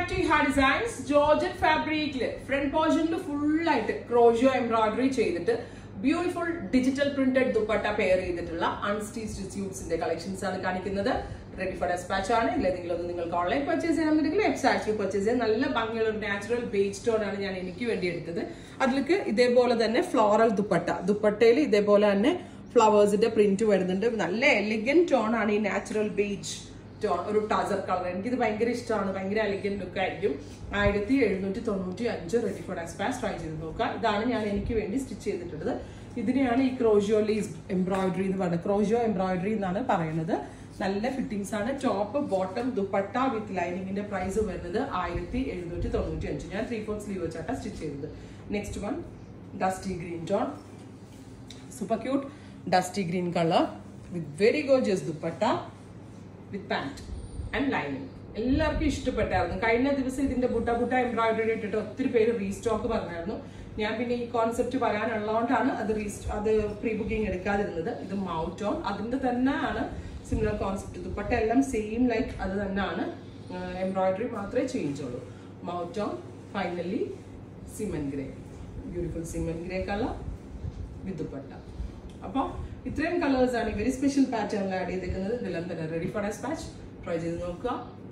back to ഹാ designs georgette ഫാബ്രിക്കില് front പോർഷനിൽ ഫുൾ ആയിട്ട് ക്രോഷോ എംബ്രോയിഡറി ചെയ്തിട്ട് beautiful digital printed dupatta pair ചെയ്തിട്ടുള്ള അൺസ്റ്റീച്ച്ഡ് സ്യൂട്ട്സിന്റെ കളക്ഷൻസ് ആണ് കാണിക്കുന്നത് റെഡി ഫോർ ഡെസ്പാച്ച് ആണ് ഇല്ലെങ്കിലും ഒന്ന് നിങ്ങൾക്ക് ഓൺലൈൻ പർച്ചേസ് ചെയ്യണമെന്നുണ്ടെങ്കിൽ വെബ്സൈറ്റിൽ പർച്ചേസ് ചെയ്യാം നല്ല ഭംഗിയുള്ള ഒരു നാച്ചുറൽ ബേജ് സ്റ്റോൺ ആണ് ഞാൻ എനിക്ക് വേണ്ടി എടുത്തത് അതിലേക്ക് ഇതേപോലെ തന്നെ ഫ്ലോറൽ ദുപ്പട്ട ദുപ്പട്ടയിൽ ഇതേപോലെ തന്നെ ഫ്ലവേഴ്സിന്റെ പ്രിന്റ് വരുന്നുണ്ട് നല്ല എലിഗന്റ് ടോൺ ആണ് ഈ നാച്ചുറൽ ബേജ് ടോൺ ഒരു ടസർ കളർ എനിക്കിത് ഭയങ്കര ഇഷ്ടമാണ് ഭയങ്കര എലിഗന്റ് ലുക്ക് ആയിരിക്കും ആയിരത്തി എഴുന്നൂറ്റി തൊണ്ണൂറ്റി അഞ്ച് റെഡി ഫോർ എക്സ്പാസ് ട്രൈ ചെയ്ത് നോക്കുക ഇതാണ് ഞാൻ എനിക്ക് വേണ്ടി സ്റ്റിച്ച് ചെയ്തിട്ടുള്ളത് ഇതിനെയാണ് ഈ ക്രോഷിയോ ലീസ് എംബ്രോയിഡറി എന്ന് പറയുന്നത് ക്രോഷിയോ എംബ്രോയിഡറി എന്നാണ് പറയുന്നത് നല്ല ഫിറ്റിംഗ്സ് ആണ് ടോപ്പ് ബോട്ടം ദുപ്പട്ട വിത്ത് ലൈനിങ്ങിന്റെ പ്രൈസ് വരുന്നത് ആയിരത്തി എഴുന്നൂറ്റി തൊണ്ണൂറ്റി അഞ്ച് ഞാൻ ത്രീ ഫോർ സ്ലീവ് വെച്ചാട്ടാ സ്റ്റിച്ച് ചെയ്തത് next one dusty green tone super cute dusty green colour with very gorgeous dupatta with pant and lining എല്ലാവർക്കും ഇഷ്ടപ്പെട്ടായിരുന്നു കഴിഞ്ഞ ദിവസം ഇതിന്റെ ബുട്ട ബുട്ട എംബ്രോയിഡറി ഇട്ടിട്ട് ഒത്തിരി പേര് റീസ്റ്റോക്ക് പറഞ്ഞായിരുന്നു ഞാൻ പിന്നെ ഈ കോൺസെപ്റ്റ് പറയാനുള്ളതുകൊണ്ടാണ് അത് റീസ്റ്റ് അത് പ്രീ ബുക്കിംഗ് എടുക്കാതിരുന്നത് ഇത് മൗട്ട് ഓൺ അതിന്റെ തന്നെയാണ് സിമിലർ കോൺസെപ്റ്റ് ദുപ്പട്ട എല്ലാം സെയിം ലൈക്ക് അത് തന്നെയാണ് എംബ്രോയിഡറി മാത്രമേ ചേഞ്ച് ഉള്ളൂ മൗട്ട് on finally cement grey beautiful cement grey colour with dupatta അപ്പോൾ ഇത്രയും കളേഴ്സ് ആണ് വെരി സ്പെഷ്യൽ പാറ്റേണിൽ ആഡ് ചെയ്തിരിക്കുന്നത് ഇതെല്ലാം തന്നെ റെഡി ഫോർ ഡെസ്പാച്ച് ട്രൈ ചെയ്ത് നോക്കുക